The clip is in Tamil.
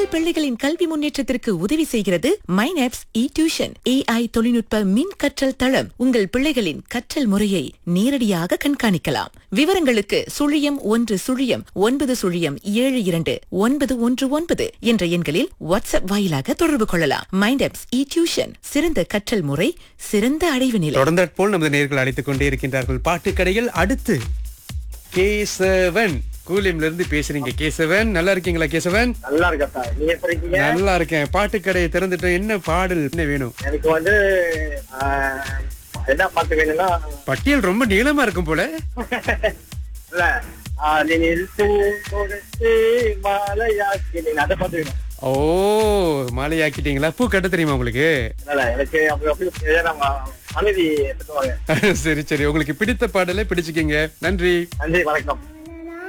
உங்கள் பிள்ளைகளின் கல்வி முன்னேற்றத்திற்கு உதவி செய்கிறது மைனாப்ஸ் இ டியூஷன் ஏஐ தொழில்நுட்ப மின் கற்றல் தளம் உங்கள் பிள்ளைகளின் கற்றல் முறையை நேரடியாக கண்காணிக்கலாம் விவரங்களுக்கு சுழியம் ஒன்று சுழியம் ஒன்பது சுழியம் ஏழு இரண்டு ஒன்பது ஒன்று ஒன்பது என்ற எண்களில் வாட்ஸ்அப் வாயிலாக தொடர்பு கொள்ளலாம் மைண்டாப்ஸ் இ டியூஷன் சிறந்த கற்றல் முறை சிறந்த அடைவு நிலை தொடர்ந்து போல் நமது நேர்கள் அழைத்துக் கொண்டே இருக்கின்றார்கள் பாட்டுக்கடையில் அடுத்து கேசவன் கூலிம்ல இருந்து பேசுறீங்க கேசவன் நல்லா இருக்கீங்களா கேசவன் நல்லா இருக்கா நீங்க எப்படி இருக்கீங்க நல்லா இருக்கேன் பாட்டுக்கடையை திறந்துட்டோம் என்ன பாடல் என்ன வேணும் எனக்கு வந்து ஆஹ், என்ன பாட்டு வேணும்னா பட்டியல் ரொம்ப நீளமா இருக்கும் போல இல்ல ஆளினில் பூ கொடுத்து மாலையாக்கி நீங்க அதை பாட்டு வேணும் ஓ மாலையாக்கிட்டீங்களா பூ கட்ட தெரியுமா உங்களுக்கு இல்ல எனக்கு அப்படி அப்படி நம்ம அமைதி எடுத்துவாங்க சரி சரி உங்களுக்கு பிடித்த பாடலை பிடிச்சுக்கீங்க நன்றி நன்றி வணக்கம்